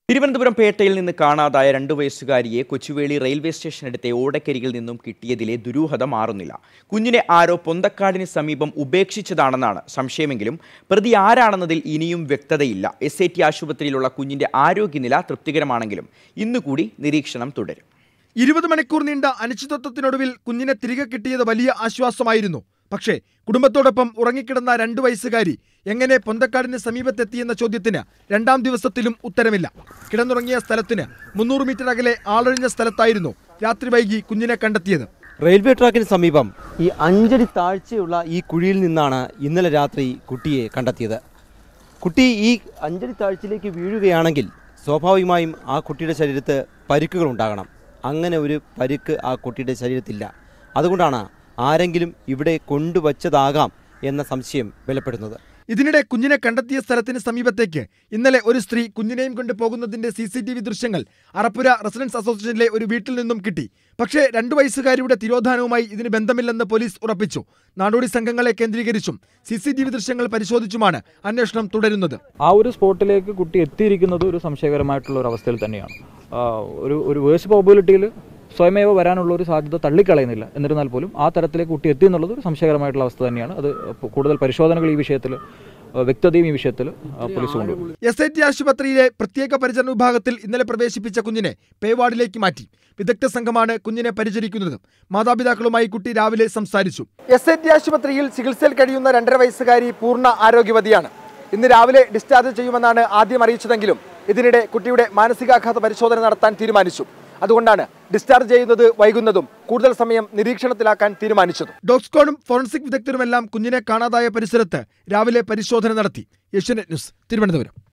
തിരുവനന്തപുരം പേട്ടയിൽ നിന്ന് കാണാതായ രണ്ടു വയസ്സുകാരിയെ കൊച്ചുവേളി റെയിൽവേ സ്റ്റേഷനടുത്തെ ഓടക്കരികിൽ നിന്നും കിട്ടിയതിലെ ദുരൂഹത മാറുന്നില്ല കുഞ്ഞിനെ ആരോ പൊന്തക്കാടിന് സമീപം ഉപേക്ഷിച്ചതാണെന്നാണ് സംശയമെങ്കിലും പ്രതി ആരാണെന്നതിൽ ഇനിയും വ്യക്തതയില്ല എസ് ഐ ടി ആശുപത്രിയിലുള്ള കുഞ്ഞിന്റെ ആരോഗ്യനില തൃപ്തികരമാണെങ്കിലും ഇന്നുകൂടി നിരീക്ഷണം തുടരും ഇരുപത് മണിക്കൂർ നീണ്ട അനിശ്ചിതത്വത്തിനൊടുവിൽ കുഞ്ഞിനെ തിരികെ കിട്ടിയത് വലിയ ആശ്വാസമായിരുന്നു പക്ഷേ കുടുംബത്തോടൊപ്പം ഉറങ്ങിക്കിടന്ന രണ്ടു വയസ്സുകാരി എങ്ങനെ പൊന്തക്കാടിന് സമീപത്തെത്തിയെന്ന ചോദ്യത്തിന് രണ്ടാം ദിവസത്തിലും ഉത്തരമില്ല കിടന്നുറങ്ങിയ സ്ഥലത്തിന് മുന്നൂറ് മീറ്റർ അകലെ ആളൊഴിഞ്ഞ സ്ഥലത്തായിരുന്നു രാത്രി വൈകി കുഞ്ഞിനെ കണ്ടെത്തിയത് റെയിൽവേ ട്രാക്കിന് സമീപം ഈ അഞ്ചടി താഴ്ചയുള്ള ഈ കുഴിയിൽ നിന്നാണ് ഇന്നലെ രാത്രി കുട്ടിയെ കണ്ടെത്തിയത് കുട്ടി ഈ അഞ്ചടി താഴ്ചയിലേക്ക് വീഴുകയാണെങ്കിൽ സ്വാഭാവികമായും ആ കുട്ടിയുടെ ശരീരത്ത് പരിക്കുകൾ ഉണ്ടാകണം അങ്ങനെ ഒരു പരിക്ക് ആ കുട്ടിയുടെ ശരീരത്തില്ല അതുകൊണ്ടാണ് ആരെങ്കിലും ഇവിടെ കൊണ്ടുവച്ചതാകാം എന്ന സംശയം ബലപ്പെടുന്നത് ഇതിനിടെ കുഞ്ഞിനെ കണ്ടെത്തിയ സ്ഥലത്തിന് സമീപത്തേക്ക് ഇന്നലെ ഒരു സ്ത്രീ കുഞ്ഞിനെയും കൊണ്ട് പോകുന്നതിന്റെ സി സി ടി വി ദൃശ്യങ്ങൾ അറപ്പുര റെസിഡൻസ് അസോസിയേഷനിലെ ഒരു വീട്ടിൽ നിന്നും കിട്ടി പക്ഷേ രണ്ടു വയസ്സുകാരിയുടെ തിരോധാനവുമായി ഇതിന് ബന്ധമില്ലെന്ന് പോലീസ് ഉറപ്പിച്ചു നാടോടി സംഘങ്ങളെ കേന്ദ്രീകരിച്ചും സി സി ടി വി ദൃശ്യങ്ങൾ പരിശോധിച്ചുമാണ് അന്വേഷണം തുടരുന്നത് ആ ഒരു സ്പോട്ടിലേക്ക് കുട്ടി എത്തിയിരിക്കുന്നത് ഒരു സംശയകരമായിട്ടുള്ള ഒരു അവസ്ഥയിൽ തന്നെയാണ് ആ, ഒരു ഒരു വേഴ്സ് പ്രോബിലിറ്റിയിൽ സ്വയമേവ വരാനുള്ള ഒരു സാധ്യത തള്ളിക്കളയുന്നില്ല എന്നിരുന്നാൽ പോലും ആ തരത്തിലേക്ക് കുട്ടി എത്തി എന്നുള്ളത് ഒരു സംശയകരമായിട്ടുള്ള അവസ്ഥ തന്നെയാണ് അത് കൂടുതൽ പരിശോധനകൾ ഈ വിഷയത്തിൽ ആ, വ്യക്തതയും ഈ വിഷയത്തിൽ ആ, പോലീസ് കൊണ്ടുപോകും എസ് ഐ ടി ആശുപത്രിയിലെ പ്രത്യേക പരിചരണ വിഭാഗത്തിൽ ഇന്നലെ പ്രവേശിപ്പിച്ച കുഞ്ഞിനെ പേ വാർഡിലേക്ക് മാറ്റി വിദഗ്ധ സംഘമാണ് കുഞ്ഞിനെ പരിചരിക്കുന്നത് മാതാപിതാക്കളുമായി കുട്ടി രാവിലെ സംസാരിച്ചു എസ് ഐ ടി ആശുപത്രിയിൽ ചികിത്സയിൽ കഴിയുന്ന രണ്ടര വയസ്സുകാരി പൂർണ്ണ ആരോഗ്യവതിയാണ് ഇന്ന് രാവിലെ ഡിസ്ചാർജ് ചെയ്യുമെന്നാണ് ആദ്യം അറിയിച്ചതെങ്കിലും ഇതിനിടെ കുട്ടിയുടെ മാനസികാഘാത പരിശോധന നടത്താൻ തീരുമാനിച്ചു അതുകൊണ്ടാണ് ഡിസ്ചാർജ് ചെയ്യുന്നത് വൈകുന്നതും കൂടുതൽ സമയം നിരീക്ഷണത്തിലാക്കാൻ തീരുമാനിച്ചത് ഡോക്സ്കോണും ഫോറൻസിക് വിദഗ്ധരുമെല്ലാം കുഞ്ഞിനെ കാണാതായ പരിസരത്ത് രാവിലെ പരിശോധന നടത്തി ഏഷ്യനെറ്റ് ന്യൂസ് തിരുവനന്തപുരം